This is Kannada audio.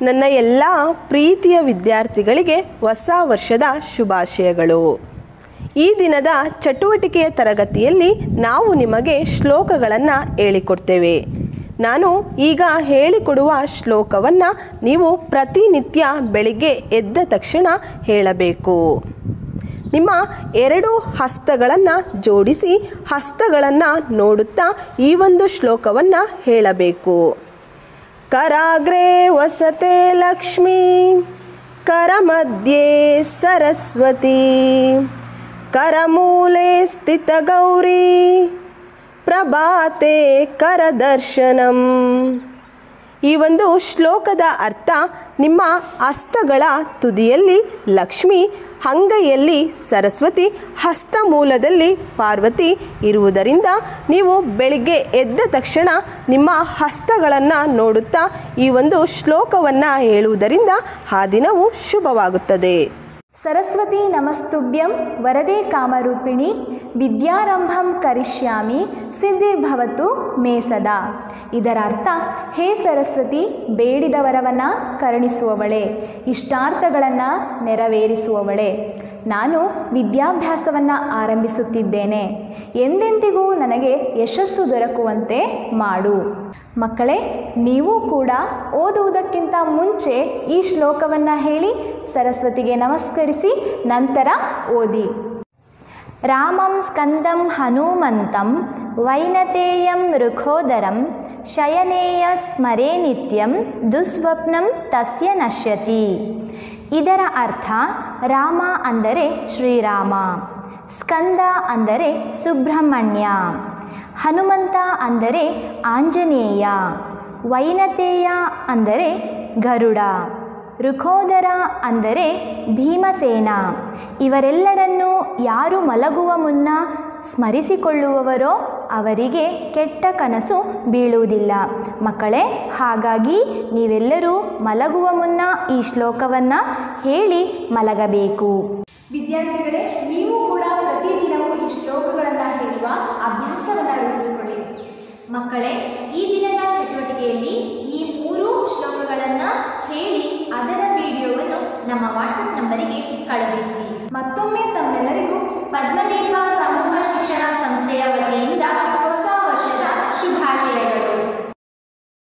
ನನ್ನ ಎಲ್ಲ ಪ್ರೀತಿಯ ವಿದ್ಯಾರ್ಥಿಗಳಿಗೆ ಹೊಸ ವರ್ಷದ ಶುಭಾಶಯಗಳು ಈ ದಿನದ ಚಟುವಟಿಕೆಯ ತರಗತಿಯಲ್ಲಿ ನಾವು ನಿಮಗೆ ಶ್ಲೋಕಗಳನ್ನು ಹೇಳಿಕೊಡ್ತೇವೆ ನಾನು ಈಗ ಹೇಳಿಕೊಡುವ ಶ್ಲೋಕವನ್ನು ನೀವು ಪ್ರತಿನಿತ್ಯ ಬೆಳಿಗ್ಗೆ ಎದ್ದ ತಕ್ಷಣ ಹೇಳಬೇಕು ನಿಮ್ಮ ಎರಡು ಹಸ್ತಗಳನ್ನು ಜೋಡಿಸಿ ಹಸ್ತಗಳನ್ನು ನೋಡುತ್ತಾ ಈ ಒಂದು ಶ್ಲೋಕವನ್ನು ಹೇಳಬೇಕು ಕರಾಗ್ರೆ ವಸತೆ ಲಕ್ಷ್ಮೀ ಕರಮಧ್ಯೆ ಸರಸ್ವತಿ ಕರಮೂಲೆ ಸ್ಥಿತ ಗೌರಿ ಪ್ರಭಾತೆ ಕರದರ್ಶನಂ ಈ ಒಂದು ಶ್ಲೋಕದ ಅರ್ಥ ನಿಮ್ಮ ಹಸ್ತಗಳ ತುದಿಯಲ್ಲಿ ಲಕ್ಷ್ಮಿ ಅಂಗೈಯಲ್ಲಿ ಸರಸ್ವತಿ ಹಸ್ತ ಮೂಲದಲ್ಲಿ ಪಾರ್ವತಿ ಇರುವುದರಿಂದ ನೀವು ಬೆಳಿಗ್ಗೆ ಎದ್ದ ತಕ್ಷಣ ನಿಮ್ಮ ಹಸ್ತಗಳನ್ನು ನೋಡುತ್ತಾ ಈ ಒಂದು ಶ್ಲೋಕವನ್ನು ಹೇಳುವುದರಿಂದ ಆ ದಿನವು ಶುಭವಾಗುತ್ತದೆ ಸರಸ್ವತಿ ನಮಸ್ತುಭ್ಯಂ ವರದೆ ಕಾಮರೂಪಿಣಿ ವಿದ್ಯಾರಂಭಂ ಕರಿಷ್ಯಾಮಿ ಸಿದ್ಧಿರ್ಭವತು ಮೇ ಸದಾ ಇದರ ಅರ್ಥ ಹೇ ಸರಸ್ವತಿ ಬೇಡಿದ ವರವನ್ನು ಕರುಣಿಸುವವಳೆ ಇಷ್ಟಾರ್ಥಗಳನ್ನು ನೆರವೇರಿಸುವವಳೆ ನಾನು ವಿದ್ಯಾಭ್ಯಾಸವನ್ನು ಆರಂಭಿಸುತ್ತಿದ್ದೇನೆ ಎಂದೆಂದಿಗೂ ನನಗೆ ಯಶಸ್ಸು ದೊರಕುವಂತೆ ಮಾಡು ಮಕ್ಕಳೇ ನೀವು ಕೂಡ ಓದುವುದಕ್ಕಿಂತ ಮುಂಚೆ ಈ ಶ್ಲೋಕವನ್ನು ಹೇಳಿ ಸರಸ್ವತಿಗೆ ನಮಸ್ಕರಿಸಿ ನಂತರ ಓದಿ ರಾಮಂ ಸ್ಕಂದಂ ಹನುಮಂತಂ ವೈನತೇಯಂ ರುಖೋದರಂ ಶಯನೇಯ ಸ್ಮರೇ ನಿತ್ಯಂ ದುಸ್ವಪ್ನಂ ತಸ್ಯ ನಶ್ಯತಿ ಇದರ ಅರ್ಥ ರಾಮ ಅಂದರೆ ಶ್ರೀರಾಮ ಸ್ಕಂದ ಅಂದರೆ ಸುಬ್ರಹ್ಮಣ್ಯ ಹನುಮಂತ ಅಂದರೆ ಆಂಜನೇಯ ವೈನತೇಯ ಅಂದರೆ ಗರುಡ ರುಖೋದರ ಅಂದರೆ ಭೀಮಸೇನ ಇವರೆಲ್ಲರನ್ನೂ ಯಾರು ಮಲಗುವ ಮುನ್ನ ಸ್ಮರಿಸಿಕೊಳ್ಳುವವರೋ ಅವರಿಗೆ ಕೆಟ್ಟ ಕನಸು ಬೀಳುವುದಿಲ್ಲ ಮಕ್ಕಳೇ ಹಾಗಾಗಿ ನೀವೆಲ್ಲರೂ ಮಲಗುವ ಮುನ್ನ ಈ ಶ್ಲೋಕವನ್ನು ಹೇಳಿ ಮಲಗಬೇಕು ವಿದ್ಯಾರ್ಥಿಗಳೇ ನೀವು ಕೂಡ ಪ್ರತಿದಿನವೂ ಈ ಶ್ಲೋಕಗಳನ್ನು ಹೇಳುವ ಅಭ್ಯಾಸವನ್ನು ರೂಢಿಸಿಕೊಳ್ಳಿ ಮಕ್ಕಳೇ ಈ ದಿನದ ಚಟುವಟಿಕೆಯಲ್ಲಿ ಈ ಮೂರು ಶ್ಲೋಕಗಳನ್ನು ಹೇಳಿ ಅದರ ವಿಡಿಯೋವನ್ನು ನಮ್ಮ ವಾಟ್ಸಪ್ ನಂಬರಿಗೆ ಕಳುಹಿಸಿ ಮತ್ತೊಮ್ಮೆ ತಮ್ಮೆಲ್ಲರಿಗೂ